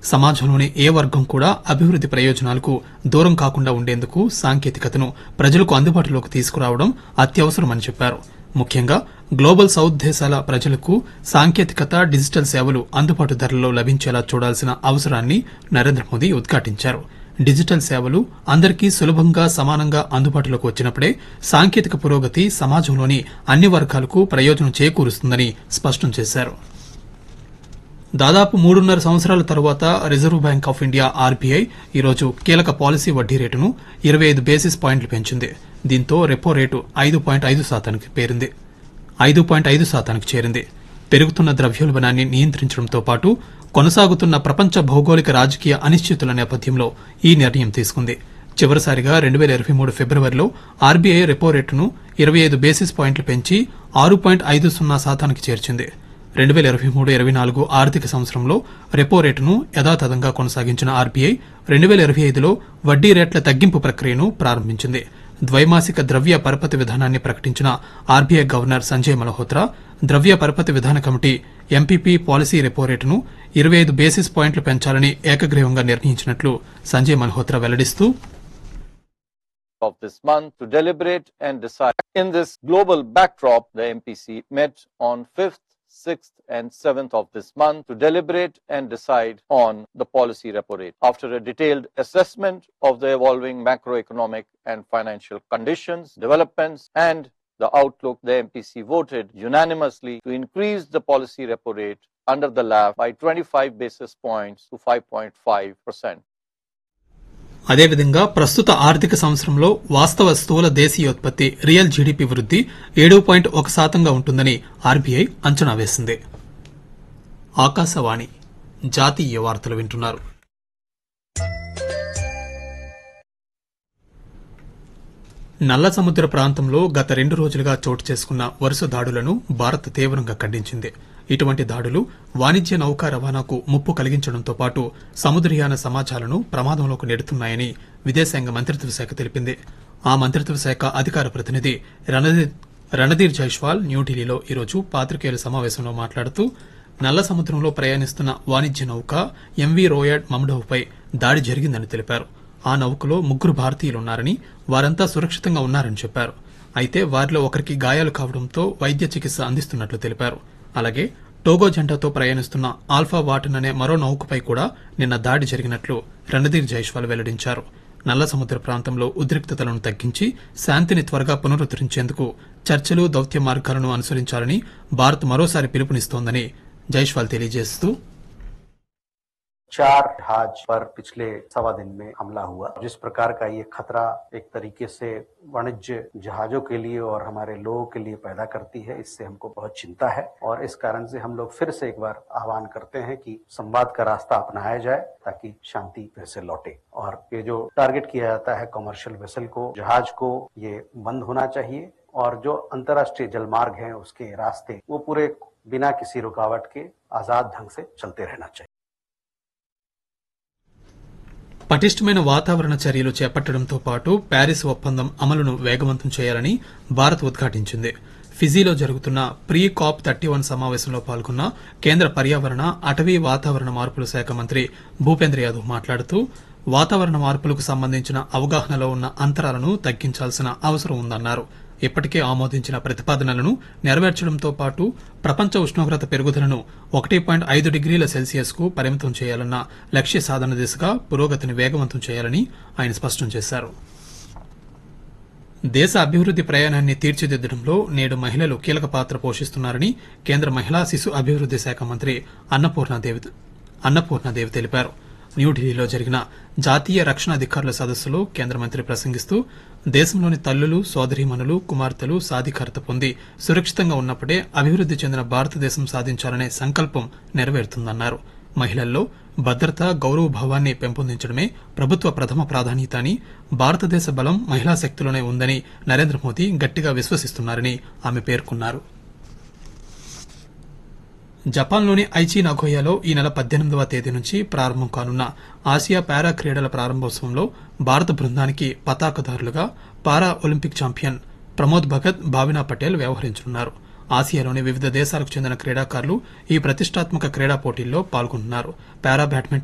సమాజంలోని ఏ వర్గం కూడా అభివృద్ది ప్రయోజనాలకు దూరం కాకుండా ఉండేందుకు సాంకేతికతను ప్రజలకు అందుబాటులోకి తీసుకురావడం అత్యవసరమని చెప్పారు ముఖ్యంగా గ్లోబల్ సౌత్ దేశాల ప్రజలకు సాంకేతికత డిజిటల్ సేవలు అందుబాటు ధరల్లో లభించేలా చూడాల్సిన అవసరాన్ని నరేంద్ర మోదీ ఉద్ఘాటించారు డిజిటల్ సేవలు అందరికీ సులభంగా సమానంగా అందుబాటులోకి వచ్చినప్పుడే సాంకేతిక పురోగతి సమాజంలోని అన్ని వర్గాలకు ప్రయోజనం చేకూరుస్తుందని స్పష్టం చేశారు దాదాపు మూడున్నర సంవత్సరాల తరువాత reserve bank of India RBI ఈరోజు కీలక పాలసీ వడ్డీ రేటును ఇరవై ఐదు బేసిస్ పాయింట్లు పెంచింది దీంతో రెపో రేటు ఐదు పాయింట్ ఐదు శాతానికి పేరింది ఐదు పాయింట్ ఐదు శాతానికి చేరింది పెరుగుతున్న ద్రవ్యోల్బణాన్ని నియంత్రించడంతో పాటు కొనసాగుతున్న ప్రపంచ భౌగోళిక రాజకీయ అనిశ్చితుల నేపథ్యంలో ఈ నిర్ణయం తీసుకుంది చివరిసారిగా రెండు వేల ఇరవై మూడు ఫిబ్రవరిలో ఆర్బీఐ రెపో రేటును ఇరవై ఐదు బేసిస్ పాయింట్లు పెంచి ఆరు పాయింట్ ఐదు సున్నా శాతానికి చేర్చింది రెండు వేల ఇరవై మూడు ఇరవై నాలుగు ఆర్థిక సంవత్సరంలో రెపో రేటును యథాతథంగా కొనసాగించిన ఆర్బీఐ రెండు వేల ఇరవై ఐదులో వడ్డీ రేట్ల తగ్గింపు ప్రక్రియను ప్రారంభించింది ద్వైమాసిక ద్రవ్య పరపతి విధానాన్ని ప్రకటించిన ఆర్బీఐ గవర్నర్ సంజయ్ మల్హోత్రా ద్రవ్య పరపతి విధాన కమిటీ ఎంపీపీ పాలసీ రెపో రేటును ఇరవై ఐదు బేసిస్ పాయింట్లు పెంచాలని ఏకగ్రీవంగా నిర్ణయించినట్లు Sanjay Malhotra వెల్లడిస్తూ of this month to deliberate and decide. In this global backdrop, the MPC met on 5th, 6th, and 7th of this month to deliberate and decide on the policy repo rate. After a detailed assessment of the evolving macroeconomic and financial conditions, developments, and the outlook, the MPC voted unanimously to increase the policy repo rate under the LAF by 25 basis points to 5.5 percent. అదేవిధంగా ప్రస్తుత ఆర్థిక సంవత్సరంలో వాస్తవ స్థూల దేశీయోత్పత్తి real GDP వృద్ది ఏడు point ఒక శాతంగా ఉంటుందని ఆర్బీఐ అంచనా వేసింది ఆకాశవాణి జాతీయ వార్తలు వింటున్నారు నల్ల సముద్ర ప్రాంతంలో గత రెండు రోజులుగా చోటు చేసుకున్న వరుస దాడులను భారత్ తీవ్రంగా ఖండించింది ఇటువంటి దాడులు వాణిజ్య నౌకా రవాణాకు ముప్పు కలిగించడంతో పాటు సముద్రయాన సమాజాలను ప్రమాదంలోకి నెడుతున్నాయని విదేశాంగ మంత్రిత్వ శాఖ తెలిపింది ఆ మంత్రిత్వ శాఖ అధికార ప్రతినిధి రణధీర్ రణధీర్ జైష్వాల్ న్యూఢిల్లీలో ఈరోజు పాత్రికేయుల సమావేశంలో మాట్లాడుతూ నల్ల సముద్రంలో ప్రయాణిస్తున్న వాణిజ్య నౌక ఎంవీ రోయడ్ మమ్డోవ్పై దాడి జరిగిందని తెలిపారు ఆ నౌకలో ముగ్గురు భారతీయులున్నారని వారంతా సురక్షితంగా ఉన్నారని చెప్పారు అయితే వారిలో ఒకరికి గాయాలు కావడంతో వైద్య చికిత్స అందిస్తున్నట్లు తెలిపారు అలాగే టోగో జెండాతో ప్రయాణిస్తున్న ఆల్ఫా వాటన్ అనే మరో నౌకపై కూడా నిన్న దాడి జరిగినట్లు రణధీర్ జైష్వాల్ వెల్లడించారు నల్ల సముద్ర ప్రాంతంలో ఉద్రిక్తతలను తగ్గించి శాంతిని త్వరగా పునరుద్దరించేందుకు చర్చలు దౌత్య మార్గాలను అనుసరించాలని భారత్ మరోసారి పిలుపునిస్తోందని జైష్వాల్ తెలియజేస్తూ चार जहाज पर पिछले सवा दिन में हमला हुआ जिस प्रकार का ये खतरा एक तरीके से वाणिज्य जहाजों के लिए और हमारे लोगों के लिए पैदा करती है इससे हमको बहुत चिंता है और इस कारण से हम लोग फिर से एक बार आह्वान करते हैं कि संवाद का रास्ता अपनाया जाए ताकि शांति फिर से लौटे और ये जो टारगेट किया जाता है कमर्शियल वेसल को जहाज को ये बंद होना चाहिए और जो अंतर्राष्ट्रीय जलमार्ग हैं उसके रास्ते वो पूरे बिना किसी रुकावट के आजाद ढंग से चलते रहना चाहिए పటిష్టమైన వాతావరణ చర్యలు చేపట్టడంతో పాటు ప్యారిస్ ఒప్పందం అమలును వేగవంతం చేయాలని భారత్ ఉద్ఘాటించింది ఫిజీలో జరుగుతున్న ప్రీ కాప్ థర్టీ వన్ సమావేశంలో పాల్గొన్న కేంద్ర పర్యావరణ అటవీ వాతావరణ మార్పుల శాఖ మంత్రి భూపేంద్ర యాదవ్ మాట్లాడుతూ వాతావరణ మార్పులకు సంబంధించిన అవగాహనలో ఉన్న అంతరాలను తగ్గించాల్సిన అవసరం ఉందన్నారు ఇప్పటికే ఆమోదించిన ప్రతిపాదనలను నెరవేర్చడంతో పాటు ప్రపంచ ఉష్ణోగ్రత పెరుగుదలను ఒకటి పాయింట్ ఐదు డిగ్రీల సెల్సియస్ కు పరిమితం చేయాలన్న లక్ష్య సాధన దిశగా పురోగతిని వేగవంతం చేయాలని ఆయన స్పష్టం చేశారు దేశ అభివృద్ది ప్రయాణాన్ని తీర్చిదిద్దడంలో నేడు మహిళలు కీలక పాత్ర పోషిస్తున్నారని కేంద్ర మహిళా శిశు అభివృద్ది శాఖ మంత్రి అన్నపూర్ణాదేవి అన్నపూర్ణాదేవి తెలిపారు న్యూఢిల్లీలో జరిగిన జాతీయ రక్షణ అధికారుల సదస్సులో కేంద్ర మంత్రి ప్రసంగిస్తూ దేశంలోని తల్లులు సోదరీమణులు కుమార్తెలు సాధికారత పొంది సురక్షితంగా ఉన్నప్పుడే అభివృద్ది చెందిన భారతదేశం సాధించాలనే సంకల్పం నెరవేరుతుందన్నారు మహిళల్లో భద్రత గౌరవ భావాన్ని పెంపొందించడమే ప్రభుత్వ ప్రథమ ప్రాధాన్యత అని భారతదేశ బలం మహిళా శక్తిలోనే ఉందని నరేంద్ర మోదీ గట్టిగా విశ్వసిస్తున్నారని ఆమె పేర్కొన్నారు జపాన్లోని ఐచి నగోయాలో ఈ నెల పద్దెనిమిదవ తేదీ నుంచి ప్రారంభం కానున్న ఆసియా పారా క్రీడల ప్రారంభోత్సవంలో భారత బృందానికి పతాకదారులుగా para Olympic champion Pramod Bhagat Bhavina Patel వ్యవహరించనున్నారు ఆసియాలోని వివిధ దేశాలకు చెందిన క్రీడాకారులు ఈ ప్రతిష్టాత్మక క్రీడా పోటీల్లో పాల్గొంటున్నారు పారా బ్యాడ్మింటన్